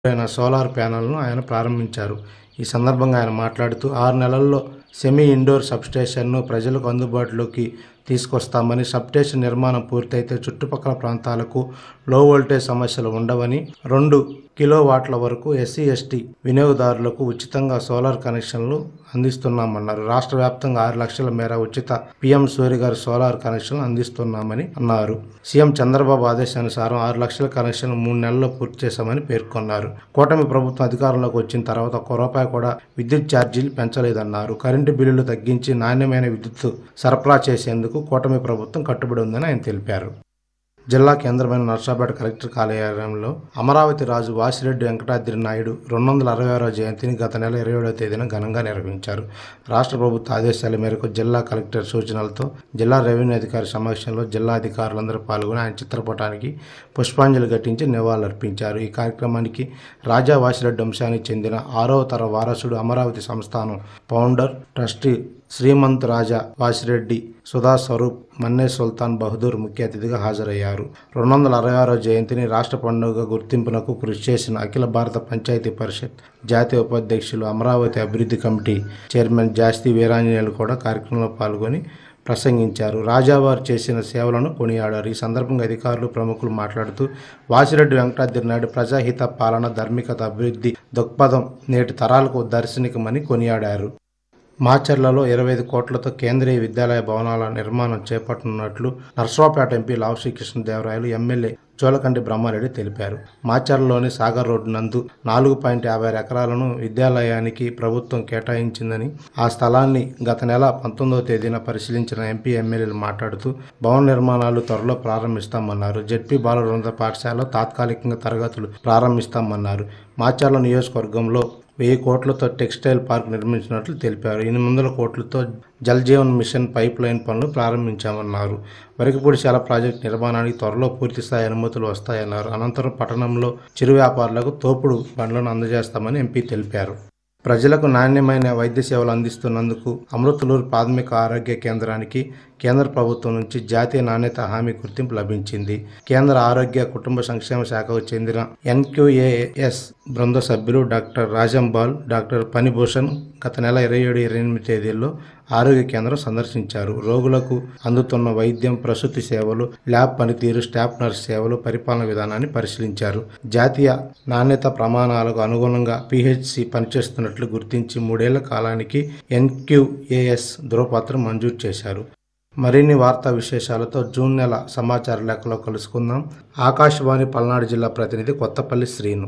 అయిన సోలార్ ప్యానెల్ను ఆయన ప్రారంభించారు ఈ సందర్భంగా ఆయన మాట్లాడుతూ ఆరు నెలల్లో సెమీ ఇండోర్ సబ్స్టేషన్ను ప్రజలకు అందుబాటులోకి తీసుకొస్తామని సబ్స్టేషన్ నిర్మాణం పూర్తయితే చుట్టుపక్కల ప్రాంతాలకు లో వోల్టేజ్ సమస్యలు ఉండవని రెండు కిలో వాట్ల వరకు ఎస్సీ ఎస్టీ వినియోగదారులకు ఉచితంగా సోలార్ కనెక్షన్లు అందిస్తున్నామన్నారు రాష్ట్ర వ్యాప్తంగా ఆరు లక్షల మేర ఉచిత పిఎం సూర్య గారి సోలార్ కనెక్షన్లు అందిస్తున్నామని అన్నారు సీఎం చంద్రబాబు ఆదేశానుసారం ఆరు లక్షల కనెక్షన్లు మూడు నెలల్లో పూర్తి చేశామని పేర్కొన్నారు కూటమి ప్రభుత్వం అధికారంలోకి వచ్చిన తర్వాత ఒక్క రూపాయి కూడా విద్యుత్ ఛార్జీలు పెంచలేదన్నారు కరెంటు బిల్లులు తగ్గించి నాణ్యమైన విద్యుత్ సరఫరా చేసేందుకు కూటమి ప్రభుత్వం కట్టుబడి ఉందని ఆయన తెలిపారు జిల్లా కేంద్రమైన నర్సాపేట కలెక్టర్ కార్యాలయంలో అమరావతి రాజు వాసిరెడ్డి వెంకటాద్రి నాయుడు రెండు వందల అరవై ఆరో జయంతిని గత నెల ఇరవై ఏడవ తేదీన ఘనంగా నిర్వహించారు రాష్ట్ర ప్రభుత్వ ఆదేశాల మేరకు జిల్లా కలెక్టర్ సూచనలతో జిల్లా రెవెన్యూ అధికారి సమక్షంలో జిల్లా అధికారులందరూ పాల్గొని ఆయన చిత్రపటానికి పుష్పాంజలి ఘటించి నివాళులర్పించారు ఈ కార్యక్రమానికి రాజా వాసిరెడ్డి వంశానికి చెందిన ఆరవ తర వారసుడు అమరావతి సంస్థానం ఫౌండర్ ట్రస్టీ శ్రీమంత్ రాజా వాసిరెడ్డి సుధా స్వరూప్ మన్నే సుల్తాన్ బహదూర్ ముఖ్య అతిథిగా హాజరయ్యారు రెండు వందల అరవై ఆరో జయంతిని రాష్ట్ర పండుగ గుర్తింపునకు కృషి చేసిన అఖిల భారత పంచాయతీ పరిషత్ జాతీయ ఉపాధ్యక్షులు అమరావతి అభివృద్ధి కమిటీ చైర్మన్ జాస్తి వీరాంజనేయులు కూడా కార్యక్రమంలో పాల్గొని ప్రసంగించారు రాజావారు చేసిన సేవలను కొనియాడారు ఈ సందర్భంగా అధికారులు ప్రముఖులు మాట్లాడుతూ వాసిరెడ్డి వెంకటాద్రి నాయుడు ప్రజాహిత పాలన ధార్మికత అభివృద్ధి దృక్పథం నేటి తరాలకు దర్శనికమని కొనియాడారు మాచర్లలో ఇరవై ఐదు కోట్లతో కేంద్రీయ విద్యాలయ భవనాల నిర్మాణం చేపట్టనున్నట్లు నర్సరావుపేట ఎంపీ లావు శ్రీకృష్ణదేవరాయలు ఎమ్మెల్యే చోలకంటి బ్రహ్మారెడ్డి తెలిపారు మాచర్లలోని సాగర్ రోడ్డు నందు నాలుగు పాయింట్ యాభై ఆరు ఎకరాలను విద్యాలయానికి ప్రభుత్వం కేటాయించిందని ఆ స్థలాన్ని గత నెల పంతొమ్మిదవ తేదీన పరిశీలించిన ఎంపీ ఎమ్మెల్యేలు మాట్లాడుతూ భవన నిర్మాణాలు త్వరలో ప్రారంభిస్తామన్నారు జడ్పీ బాలవృంద పాఠశాలలో తాత్కాలికంగా తరగతులు ప్రారంభిస్తామన్నారు మాచర్ల నియోజకవర్గంలో వెయ్యి కోట్లతో టెక్స్టైల్ పార్క్ నిర్మించినట్లు తెలిపారు ఎనిమిది వందల కోట్లతో Jal Jeevan mission pipe line పనులు ప్రారంభించామన్నారు వరికపూడిశాల ప్రాజెక్టు నిర్మాణానికి త్వరలో పూర్తిస్థాయి అనుమతులు వస్తాయన్నారు అనంతరం పట్టణంలో చిరు వ్యాపారులకు తోపుడు బండ్లను అందజేస్తామని ఎంపీ తెలిపారు ప్రజలకు నాణ్యమైన వైద్య సేవలు అందిస్తున్నందుకు అమృతలూరు ప్రాథమిక ఆరోగ్య కేంద్రానికి కేంద్ర ప్రభుత్వం నుంచి జాతీయ నాణ్యత హామీ గుర్తింపు లభించింది కేంద్ర ఆరోగ్య కుటుంబ సంక్షేమ శాఖకు చెందిన ఎన్క్యూఏఎస్ బృంద సభ్యులు డాక్టర్ రాజంబాల్ డాక్టర్ పనిభూషణ్ గత నెల ఇరవై ఏడు ఇరవై ఎనిమిది తేదీల్లో ఆరోగ్య కేంద్రం సందర్శించారు రోగులకు అందుతున్న వైద్యం ప్రసూతి సేవలు ల్యాబ్ పనితీరు స్టాఫ్ నర్స్ సేవలు పరిపాలన విధానాన్ని పరిశీలించారు జాతీయ నాణ్యత ప్రమాణాలకు అనుగుణంగా పిహెచ్సి పనిచేస్తున్నట్లు గుర్తించి మూడేళ్ల కాలానికి ఎన్క్యూఏఎస్ ధృవపత్రం మంజూరు చేశారు మరిన్ని వార్తా విశేషాలతో జూన్ నెల సమాచార లేఖలో కలుసుకుందాం ఆకాశవాణి పల్నాడు జిల్లా ప్రతినిధి కొత్తపల్లి శ్రీను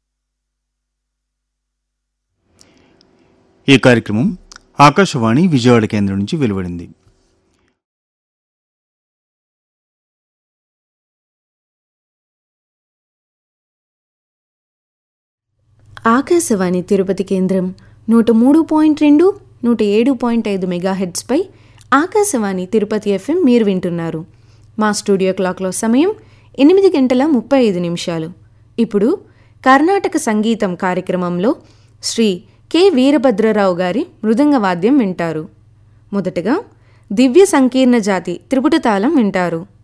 ఈ కార్యక్రమం ఆకాశవాణి విజయవాడ కేంద్రం నుంచి వెలువడింది ఆకాశవాణి తిరుపతి కేంద్రం నూట మూడు పాయింట్ రెండు నూట ఏడు పాయింట్ ఐదు మెగాహెడ్స్పై ఆకాశవాణి తిరుపతి ఎఫ్ఎం మీరు వింటున్నారు మా స్టూడియో క్లాక్లో సమయం ఎనిమిది గంటల ముప్పై ఐదు నిమిషాలు ఇప్పుడు కర్ణాటక సంగీతం కార్యక్రమంలో శ్రీ కె వీరభద్రరావు గారి మృదంగ వాద్యం వింటారు మొదటగా దివ్య సంకీర్ణ జాతి త్రిపుట తాళం వింటారు